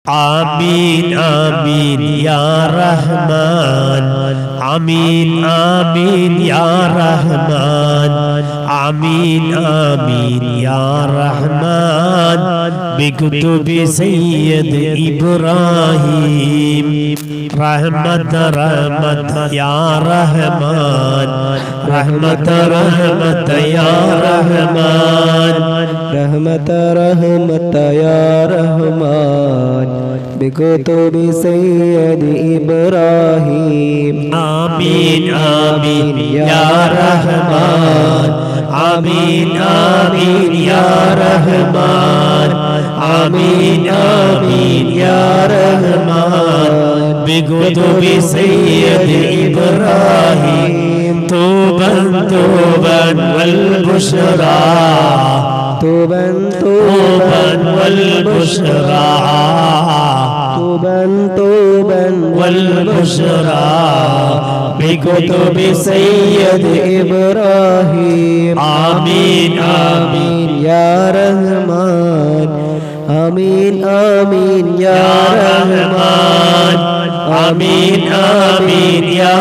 آمين آمين يا رحمن آمين آمين يا رحمن آمين آمين يا رحمن بكتب سيد إبراهيم رحمة رحمة يا رحمن رحمة رحمة يا رحمن رحمة رحمة يا رحمن بكتب سيد إبراهيم آمين آمين يا رحمن آمين آمين يا رحمن آمين آمين يا رحمن بكتب سيد إبراهيم توبا توبا والبشرى توبا توبا والبشرى توبا توبا والبشرى بكتب سيد إبراهيم آمين آمين يا رحمن آمين آمين يا رحمن آمين آمين يا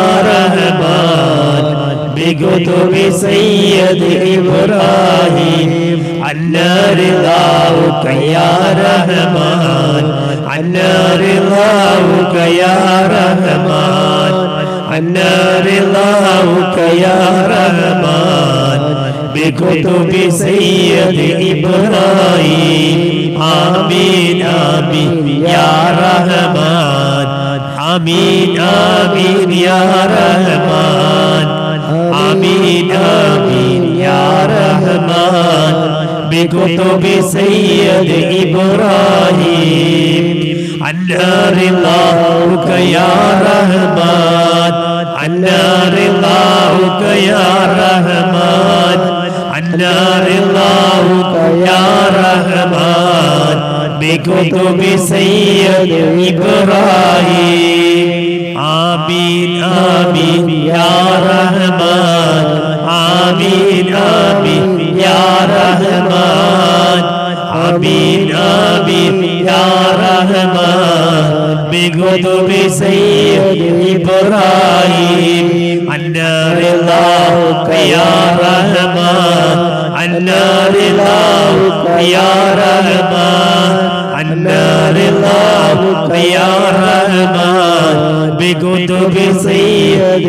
رحمن بكتب سيد إبراهيم عنا رضاك يا رحمن عنا رضاك يا رحمن عنا رضاك يا رحمن بكتب سيد إبراهيم آمين آمين يا رحمن آمين آمين يا رحمن آمين آمين يا رحمن بكتب سيد إبراهيم عنا رضاك يا رحمن عنا رضاك يا رحمن عنا رضاك يا رحمن بكتب سيد إبراهيم آمين آمين يا رحمن آمين آمين يا رحمن آمين آمين يا رحمن بكتب سيد إبراهيم عنا رضاك يا رحمن عنا رضاك يا رحمن عنا رضاك يا رحمن بكتب سيد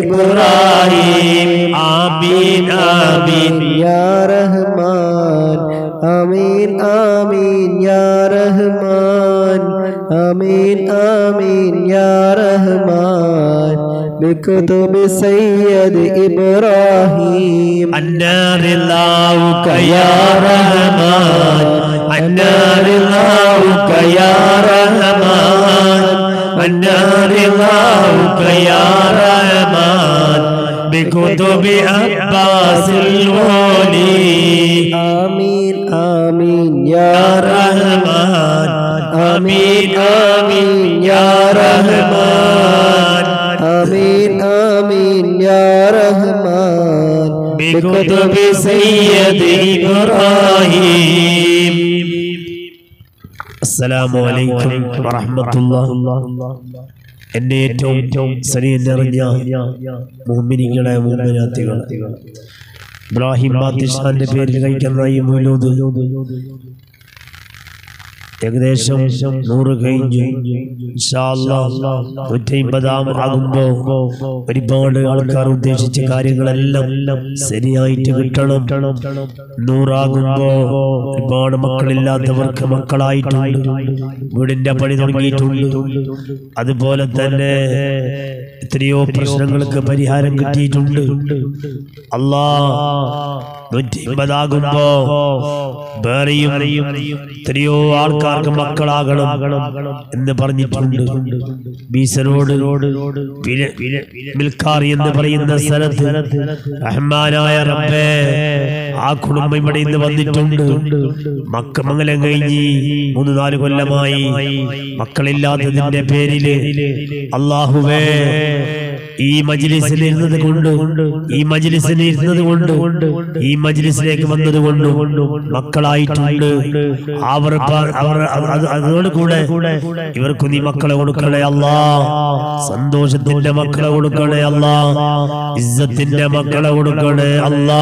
إبراهيم آمين آمين يا رحمن آمين آمين يا رحمن آمين آمين يا رحمن بكتب سيد إبراهيم عنا رضاك يا رحمن عنا رضاك يا رحمن عنا رضاك يا رحمن بكتب عباس الولي آمين آمين يا يا رحمن آمين آمين يا رحمن آمين آمين يا رحمن بكتب سيد إبراهيم السلام عليكم ورحمة الله എന്നെ ഏറ്റവും സ്നേഹം നിറഞ്ഞ മുഹമ്മിനികളെ മുഹമ്മിനാത്തികൾ ഇബ്രാഹിം ബാത്തിഷാന്റെ പേരിൽ കഴിക്കുന്ന ഈ മൂലൂത് ഏകദേശം നൂറ് കഴിഞ്ഞു ഇൻഷാ അല്ലാ. നൂറ്റിയമ്പതാം ആകുമ്പോ ഒരുപാട് ആൾക്കാർ ഉദ്ദേശിച്ച കാര്യങ്ങളെല്ലാം ശരിയായിട്ട് കിട്ടണം നൂറാകുമ്പോ ഒരുപാട് മക്കളില്ലാത്തവർക്ക് മക്കളായിട്ടുണ്ട് വീടിന്റെ പണി തുടങ്ങിയിട്ടുണ്ട് അതുപോലെ തന്നെ എത്രയോ പ്രശ്നങ്ങൾക്ക് പരിഹാരം കിട്ടിയിട്ടുണ്ട് അല്ലാ നൂറ്റി അമ്പതാകുമ്പോ വേറെയും എത്രയോ ആൾക്കാർക്ക് മക്കളാകണം എന്ന് പറഞ്ഞിട്ടുണ്ട് ബീസനോട് പില- പില- മിൽക്കാർ എന്ന് പറയുന്ന സ്ഥലത്ത് റഹ്മാനായ റബ്ബേ ആ കുടുംബം ഇവിടെ ഇന്ന് വന്നിട്ടുണ്ട് മക്കമംഗലം കഴിഞ്ഞ് മൂന്ന് നാല് കൊല്ലമായി മക്കളില്ലാത്തതിന്റെ പേരില് അള്ളാഹുവേ ഈ മജിലിസിൽ ഇരുന്നത് കൊണ്ട് ഈ മജിലിസിൽ ഇരുന്നത് കൊണ്ട് ഈ മജിലിസിലേക്ക് വന്നത് കൊണ്ട് മക്കളായിട്ടുണ്ട് അവർ പ- അവർ അത് അത് അതോട് കൂടെ ഇവർക്ക് നീ മക്കളെ കൊടുക്കണേ അല്ലാ സന്തോഷത്തിന്റെ മക്കളെ കൊടുക്കണേ അല്ലാ ഇസ്സത്തിന്റെ മക്കളെ കൊടുക്കണേ അല്ലാ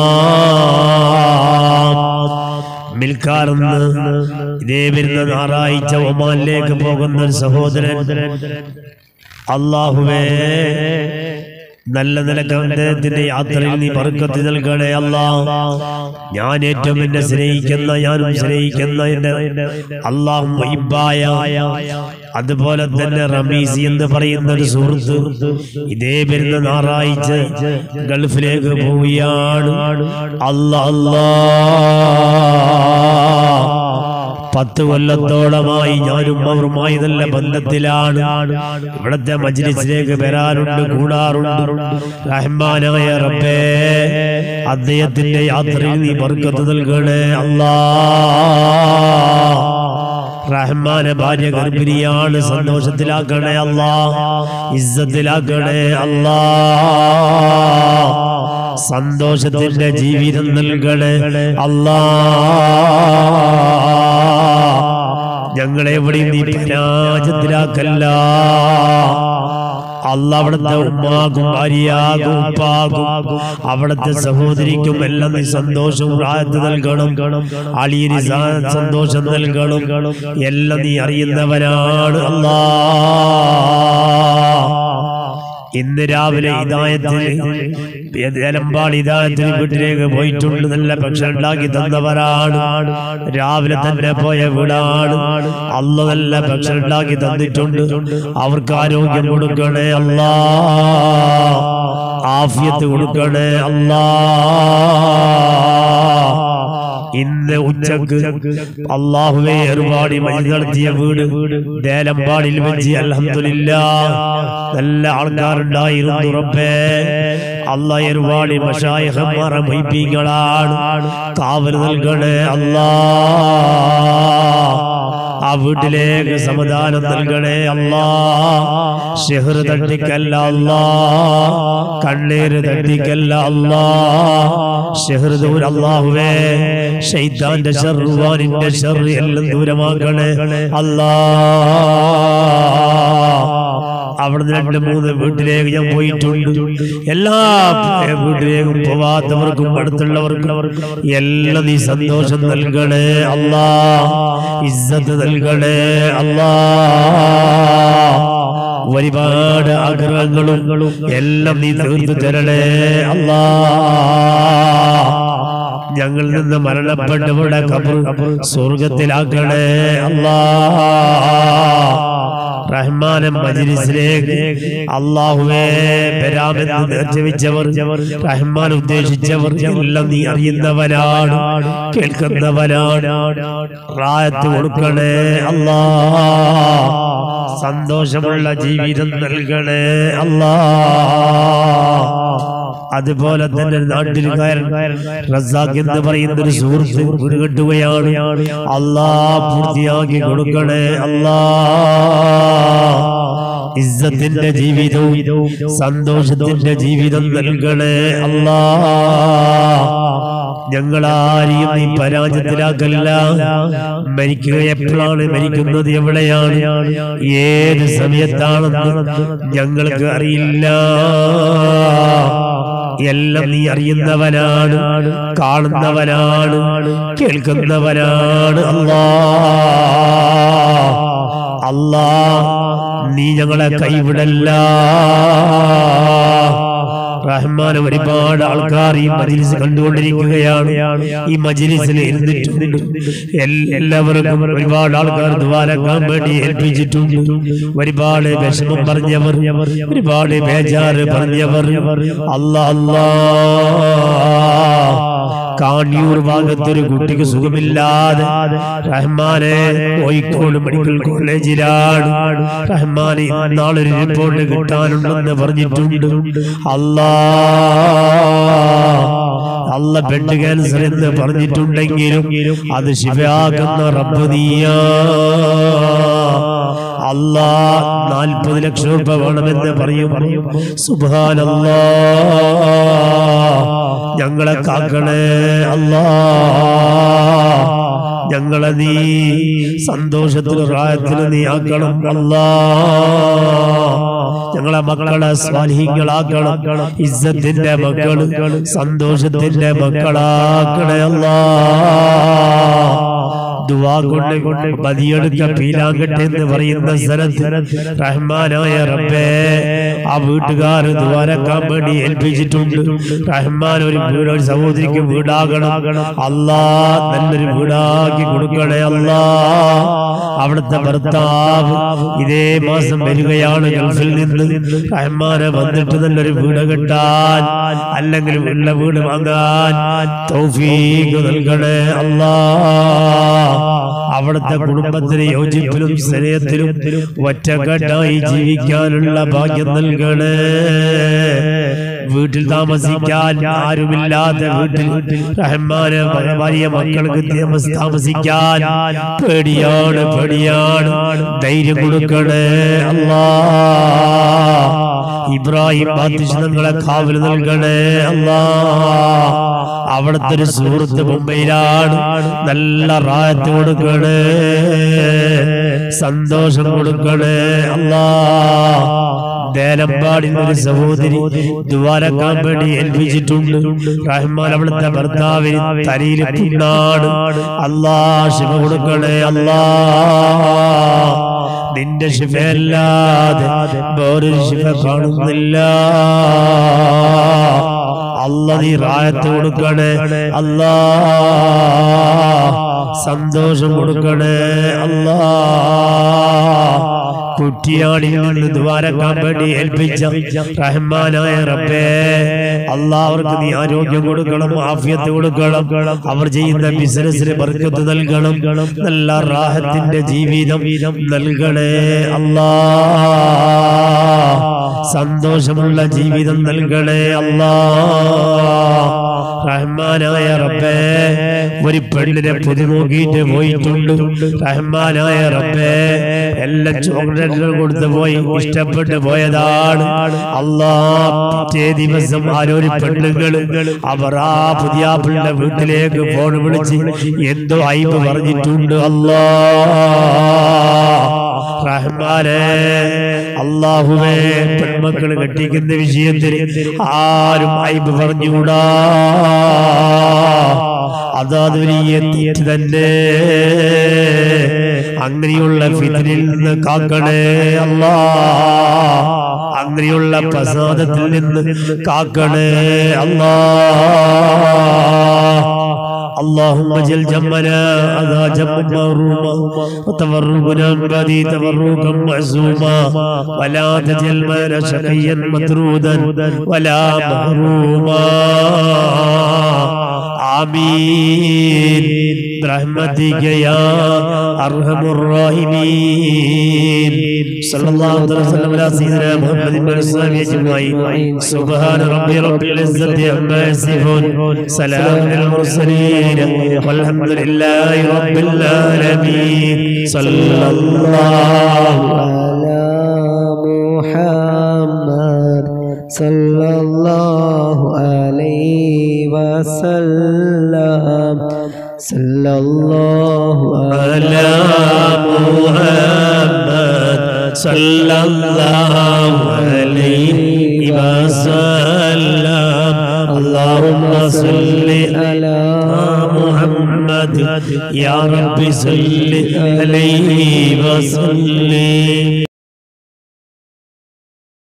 മിൽക്കാർന്ന് ഇതേ വരുന്ന ഞായറാഴ്ച ഒമാനിലേക്ക് പോകുന്ന ഒരു സഹോദരൻ അള്ളാഹുവേ നല്ല നിലക്ക് അദ്ദേഹത്തിന്റെ യാത്രയിൽ നീ ബർക്കത്ത് നൽകണേ അല്ലാ ഞാൻ ഏറ്റവും എന്നെ സ്നേഹിക്കുന്ന ഞാനും സ്നേഹിക്കുന്ന എന്റെ അള്ളാഹു വൈബായ അതുപോലെ തന്നെ റമീസി എന്ന് പറയുന്ന ഒരു സുഹൃത്ത് ഇതേ വരുന്ന ഞായറാഴ്ച ഗൾഫിലേക്ക് പോവുകയാണ് അല്ലാ അല്ലാ പത്ത് കൊല്ലത്തോളമായി ഞാനും അവരുമായി നല്ല ബന്ധത്തിലാണ് ഇവിടത്തെ മജ്ലിസിലേക്ക് വരാറുണ്ട് കൂടാറുണ്ട് റഹ്മാനായ റബ്ബേ അദ്ദേഹത്തിന്റെ യാത്രയിൽ നീ ബർക്കത്ത് നൽകണേ അല്ലാ റഹ്മാനെ ഭാര്യ ഗർഭിണിയാണ് സന്തോഷത്തിലാക്കണേ അല്ലാ ഇസ്സത്തിലാക്കണേ അല്ലാ സന്തോഷത്തിന്റെ ജീവിതം നൽകണേ അല്ലാ ഞങ്ങളെ എവിടെയും നീ പരാജയത്തിലാക്കല്ല അല്ല അവിടുത്തെ ഉമ്മാകും ഭാര്യയാകും ഉപ്പാകും അവിടുത്തെ സഹോദരിക്കും എല്ലാം നീ സന്തോഷവും റാഹത്ത് നൽകണം അളിയന് സ- സന്തോഷം നൽകണം എല്ലാം നീ അറിയുന്നവനാണ് അല്ലാ ഇന്ന് രാവിലെ ഇതായത്തിന് ഏലമ്പാട് ഇതായത്തിന് വീട്ടിലേക്ക് പോയിട്ടുണ്ട് നല്ല ഭക്ഷണം ഉണ്ടാക്കി തന്നവരാണ് രാവിലെ തന്നെ പോയ വീടാണ് അല്ല നല്ല ഭക്ഷണം ഉണ്ടാക്കി തന്നിട്ടുണ്ട് അവർക്ക് ആരോഗ്യം കൊടുക്കണേ അല്ലാ ആഫിയത്ത് കൊടുക്കണേ അല്ലാ ഇന്ന് ഉച്ചക്ക് അള്ളാഹുവെ ഒരുപാട് മതി നടത്തിയ വീട് ദേലമ്പാടിൽ വെച്ച് അൽഹംദുലില്ല നല്ല ആൾക്കാരുണ്ടായിരുന്നു റബ്ബേ അല്ല ഒരുപാട് മഷായഹന്മാരെ മൈപ്പീങ്ങളാണ് കാവൽ നൽകണേ അല്ലാ ആ വീട്ടിലേക്ക് സമാധാനം നൽകണേ അല്ലാ ഷെഹർ തട്ടിക്കല്ല അല്ലാ കണ്ണീര് തട്ടിക്കല്ല അല്ലാ ഷെഹർ ദൂര അല്ലാഹുവേ ഷൈത്താന്റെ ഷർവാനിന്റെ ഷർ എല്ലാം ദൂരമാക്കണേ അല്ലാ അവിടുന്ന് രണ്ട് മൂന്ന് വീട്ടിലേക്ക് ഞാൻ പോയിട്ടുണ്ട് എല്ലാ വീട്ടിലേക്കും പോവാത്തവർക്കും അടുത്തുള്ളവർക്കും എല്ലാം നീ സന്തോഷം നൽകണേ അല്ലാ ഇസ്സത്ത് നൽകണേ അല്ലാ ഒരുപാട് ആഗ്രഹങ്ങളും എല്ലാം നീ തീർത്തു തരണേ അല്ലാ ഞങ്ങളിൽ നിന്ന് മരണപ്പെട്ടവരുടെ കബർ സ്വർഗത്തിലാക്കണേ അല്ലാ റഹ്മാനം മജിലിസിലേക്ക് അള്ളാഹുവേ വരാമെന്ന് നേർച്ചവെച്ചവർ റഹ്മാൻ ഉദ്ദേശിച്ചവർ എല്ലാം നീ അറിയുന്നവനാണ് കേൾക്കുന്നവനാണ് റായത്ത് കൊടുക്കണേ അല്ലാ സന്തോഷമുള്ള ജീവിതം നൽകണേ അല്ലാ അതുപോലെ തന്നെ നാട്ടിലുകാരൻ റസാഖ് എന്ന് പറയുന്ന ഒരു സുഹൃത്ത് വീട് കെട്ടുകയാണ് അല്ലാ പൂർത്തിയാക്കി കൊടുക്കണേ അല്ലാ ഇസ്സത്തിന്റെ ജീവിതവും സന്തോഷത്തിന്റെ ജീവിതം നൽകണേ അല്ലാ ഞങ്ങളാരെയും നീ പരാജയത്തിലാക്കല്ല മരിക്കുക എപ്പോഴാണ് മരിക്കുന്നത് എവിടെയാണ് ഏത് സമയത്താണെന്ന് ഞങ്ങൾക്ക് അറിയില്ല എല്ലാം നീ അറിയുന്നവനാണ് കാണുന്നവനാണ് കേൾക്കുന്നവനാണ് അല്ലാ അല്ലാ നീ ഞങ്ങളെ കൈവിടല്ല റഹ്മാൻ ഒരുപാട് ആൾക്കാർ ഈ മജിലിസ് കണ്ടുകൊണ്ടിരിക്കുകയാണ് ഈ മജിലിസിൽ ഇരുന്നിട്ടുണ്ട് എൽ- എല്ലാവർക്കും ഒരുപാട് ആൾക്കാർ ദ്വാരക്കാൻ വേണ്ടി ഏൽപ്പിച്ചിട്ടുണ്ട് ഒരുപാട് വിഷമം പറഞ്ഞവർ ഒരുപാട് ബേജാറ് പറഞ്ഞവർ അല്ലാ അല്ലാ കാണിയൂർ ഭാഗത്തൊരു കുട്ടിക്ക് സുഖമില്ലാതെ റഹ്മാനെ കോഴിക്കോട് മെഡിക്കൽ കോളേജിലാണ് റഹ്മാനെ ഇന്നാളൊരു റിപ്പോർട്ട് കിട്ടാനുണ്ടെന്ന് പറഞ്ഞിട്ടുണ്ട് അല്ലാ അല്ല ബെഡ് ക്യാൻസർ എന്ന് പറഞ്ഞിട്ടുണ്ടെങ്കിലും അത് ശിവയാകുന്ന റബ്ബ് നീയാ അല്ലാ നാൽപ്പത് ലക്ഷം രൂപ വേണമെന്ന് പറയും സുബാനല്ലാ ഞങ്ങളെ കാക്കണേ അല്ലാ ഞങ്ങളെ നീ സന്തോഷത്തിന് പ്രായത്തിന് നീ ആക്കണം അല്ലാ ഞങ്ങളെ മക്കളെ സ്വാലിഹികളാക്കണം ഇസ്സത്തിന്റെ മക്കള് സന്തോഷത്തിന്റെ മക്കളാക്കണേ അല്ലാ ദുവാ കൊണ്ട് കൊണ്ട് മതിയെടുക്ക പീലാങ്കട്ടെ എന്ന് പറയുന്ന സ്ഥലത്ത് റഹ്മാനായ റബ്ബേ ആ വീട്ടുകാർ ദ്വാരക്കാൻ വേണ്ടി ഏൽപ്പിച്ചിട്ടുണ്ട് റഹ്മാൻ ഒരു വീട് ഒരു സഹോദരിക്ക് വീടാകണം അല്ലാ നല്ലൊരു വീടാക്കി കൊടുക്കണേ അല്ലാ അവിടുത്തെ ഭർത്താവ് ഇതേ മാസം വരികയാണ് ഗൾഫിൽ നിന്ന് റഹ്മാനെ വന്നിട്ട് നല്ലൊരു വീട് കെട്ടാൻ അല്ലെങ്കിൽ ഉള്ള വീട് വാങ്ങാൻ തൗഫീഖ് നൽകണേ അല്ലാ അവിടുത്തെ കുടുംബത്തിന് യോജിപ്പിലും സ്നേഹത്തിലും ഒറ്റക്കെട്ടായി ജീവിക്കാനുള്ള ഭാഗ്യം നൽകണേ വീട്ടിൽ താമസിക്കാൻ ആരുമില്ലാത്ത വീട്ടിൽ റഹ്മാന് വലിയ മക്കൾക്ക് താമസ- താമസിക്കാൻ പേടിയാണ് പേടിയാണ് ധൈര്യം കൊടുക്കണേ അല്ലാ ഇബ്രാഹിം ബാത്തിഷ്ണങ്ങളെ കാവൽ നൽകണേ അല്ലാ അവിടുത്തെ ഒരു സുഹൃത്ത് മുംബൈയിലാണ് നല്ല റായത്ത് കൊടുക്കണേ സന്തോഷം കൊടുക്കണേ അല്ലാ ദേലമ്പാടിൽ ഒരു സഹോദരി ദ്വാരക്കാൻ വേണ്ടി ഏൽപ്പിച്ചിട്ടുണ്ട് റഹ്മാൻ അവിടുത്തെ ഭർത്താവിന് തലയിൽ പുണ്ണാണ് അല്ലാ ശിവ കൊടുക്കണേ അല്ലാ നിന്റെ ശിഫയല്ലാതെ വേറൊരു ശിഫ കാണുന്നില്ല അല്ല നീ റായത്ത് കൊടുക്കണേ അല്ലാ സന്തോഷം കൊടുക്കണേ അല്ലാ കുറ്റിയാടിൽ നിന്ന് ദ്വാരക്കാൻ വേണ്ടി ഏൽപ്പിച്ച റഹ്മാനായ റബ്ബേ അല്ലാ അവർക്ക് നീ ആരോഗ്യം കൊടുക്കണം ആഫിയത്ത് കൊടുക്കണം അവർ ചെയ്യുന്ന ബിസിനസ്സിന് ബർക്കത്ത് നൽകണം നല്ല റാഹത്തിന്റെ ജീവിതം നൽകണേ അല്ലാ സന്തോഷമുള്ള ജീവിതം നൽകണേ അല്ലാ റഹ്മാനായ റബ്ബേ ഒരു പെണ്ണിനെ പൊതി നോക്കിയിട്ട് പോയിട്ടുണ്ട് റഹ്മാനായ റബ്ബേ എല്ലാ ചോക്ലേറ്റുകൾ കൊടുത്തു പോയി ഇഷ്ടപ്പെട്ടു പോയതാണ് അല്ലാ പിറ്റേ ദിവസം ആരോരു പെണ്ണുങ്ങൾ അവർ ആ പുതിയാപ്പിളിന്റെ വീട്ടിലേക്ക് ഫോൺ വിളിച്ച് എന്തോ അയിബ് പറഞ്ഞിട്ടുണ്ട് അല്ലാ റഹ്മാനെ അള്ളാഹുവേ പെൺമക്കൾ കെട്ടിക്കുന്ന വിഷയത്തിൽ ആരും അയിബ് പറഞ്ഞുകൂടാ അതാത് വലിയ തെറ്റ് തന്നെ അങ്ങനെയുള്ള ഫിത്തിനിൽ നിന്ന് കാക്കണേ അല്ലാ അങ്ങനെയുള്ള പ്രസാദത്തിൽ നിന്ന് കാക്കണേ അല്ലാ اللهم اجعل جمنا هذا جم مغروما وتفرقنا من بعده تفرقا معزوما ولا تجعل معنا شقيا مطرودا ولا محروما آمين برحمتك يا أرحم الراحمين صلى الله عليه وسلم على سيدنا محمد بن الصحابة أجمعين سبحان ربي رب العزة عما يصفون سلام على المرسلين والحمد لله رب العالمين صلى الله على محمد صلى الله عليه وسلم صلى الله على محمد صلى الله عليه وسلم اللهم صل على محمد يا رب صل عليه وسلم